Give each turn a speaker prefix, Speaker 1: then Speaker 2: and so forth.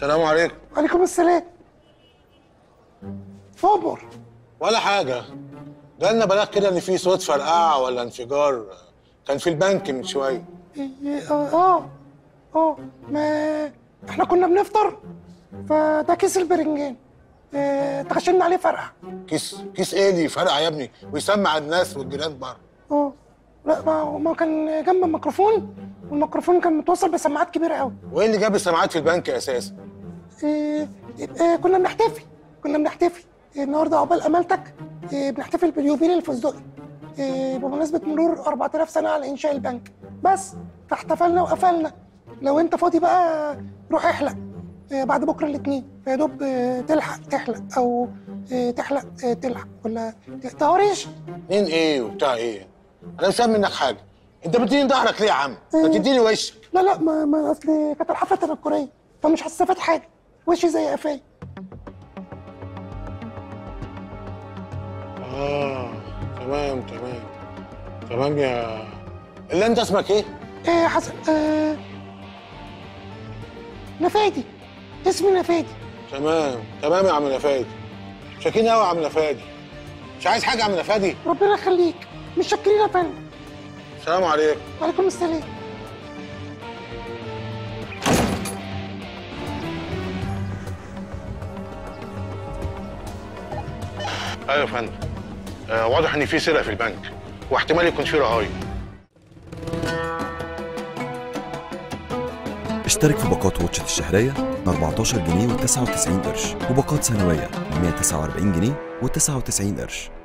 Speaker 1: السلام عليكم
Speaker 2: وعليكم السلام فوبر
Speaker 1: ولا حاجة جالنا بلاغ كده إن في صوت فرقعة ولا انفجار كان في البنك من شوية
Speaker 2: إيه، اه اه اه ما احنا كنا بنفطر فده كيس البرنجان اه تغشمنا عليه فرقع
Speaker 1: كيس كيس إيه اللي فرقع يا ابني ويسمع الناس والجيران بره
Speaker 2: اه لا ما ما كان جنب الميكروفون والميكروفون كان متوصل بسماعات كبيره قوي
Speaker 1: وإيه اللي جاب السماعات في البنك أساسا؟
Speaker 2: إيه إيه كنا بنحتفل كنا بنحتفل إيه النهارده عقبال امالتك إيه بنحتفل باليوبيل الفستقي إيه بمناسبه مرور 4000 سنه على انشاء البنك بس فاحتفلنا وقفلنا لو انت فاضي بقى روح احلق إيه بعد بكره الاثنين فيا دوب إيه تلحق تحلق او إيه تحلق إيه تلحق ولا تهوريش
Speaker 1: مين إيه وبتاع إيه؟ أنا مش فاهم منك حاجة أنت بتديني ظهرك ليه يا عم؟ ما تديني وشك
Speaker 2: لا لا ما ما اصل كانت الحفله تنكريه فمش هستفاد حاجه وشي زي قفاي
Speaker 1: آه تمام تمام تمام يا اللي أنت اسمك إيه؟
Speaker 2: ايه يا حسن آه نفادي اسمي نفادي
Speaker 1: تمام تمام يا عم نفادي شاكين قوي يا عم نفادي مش عايز حاجة يا عم نفادي؟
Speaker 2: ربنا يخليك مش شاكرين يا فندم
Speaker 1: السلام عليكم
Speaker 2: وعليكم السلام
Speaker 1: ايوه يا فندم آه واضح ان في سرقه في البنك واحتمال يكون في رهاين
Speaker 3: اشترك في باقات واتشت الشهرية ب 14 جنيه و99 قرش وباقات سنوية ب 149 جنيه و99 قرش